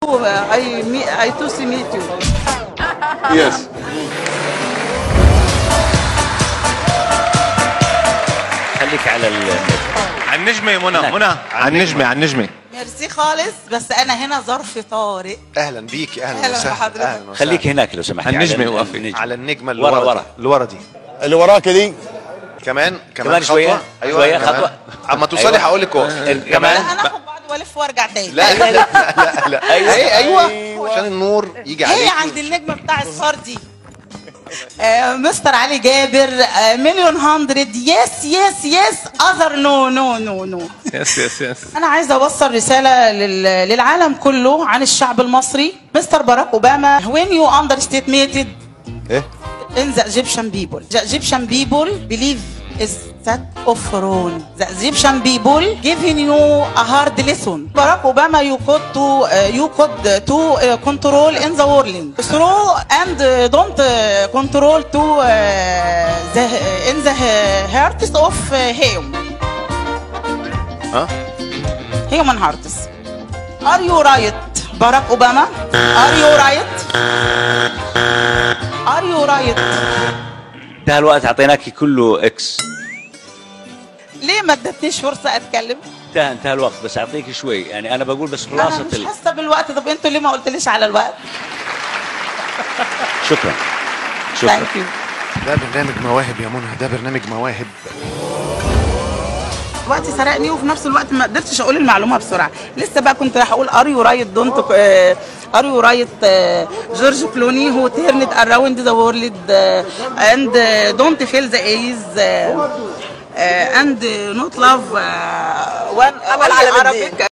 I, me, I to see meet you. Yes. خليك على ال على النجمة يا منى هناك. منى على النجمة على النجمة ميرسي خالص بس انا هنا ظرف طارئ اهلا بيك اهلا أهلا وسهلا بحضرتك. اهلا وسهلا خليك هناك لو سمحت النجمة على ال- وقفي. النجمة. على النجمه اللي ورا ورا ورا دي. اللي ورا دي اللي وراك دي كمان كمان, كمان شوية. خطوة. ايوه شوية، كمان. خطوة. اما توصلي أيوة. هقول لك اهو لا كمان انا اخد بعض والف وارجع تاني لا لا لا لا, لا. أيوة. ايوه ايوه عشان النور يجي هي عليك عند النجم بتاع الفردي آه، مستر علي جابر آه، مليون هندرد يس يس يس اذر نو نو نو نو يس يس يس انا عايزه اوصل رساله لل- للعالم كله عن الشعب المصري مستر باراك اوباما when you underestimated ايه in the Egyptian people. The Egyptian people believe is that of wrong. The Egyptian people giving you a hard lesson. Barack Obama, you could to uh, you could uh, to uh, control in the world. Through and uh, don't uh, control to uh, the in the hearts of uh, him. ها Human hearts. Are you right, Barack Obama? Are you right? Are you right? انتهى الوقت اعطيناك كله اكس ليه ما ادتنيش فرصه اتكلم؟ انتهى انتهى الوقت بس اعطيك شوي يعني انا بقول بس انا خلاصه مش ال... حاسه بالوقت طب انتوا ليه ما قلتليش على الوقت؟ شكرا شكرا ثانك يو ده برنامج مواهب يا منى ده برنامج مواهب وقتي سرقني وفي نفس الوقت ما قدرتش اقول المعلومه بسرعه لسه بقى كنت راح اقول ار يو رايت دونت ار يو رايت جورج كلوني هو تيرند اراوند ذا وورلد اند دونت فيل ذا ايز اند نوت لاف وان العالم الدين. Arabic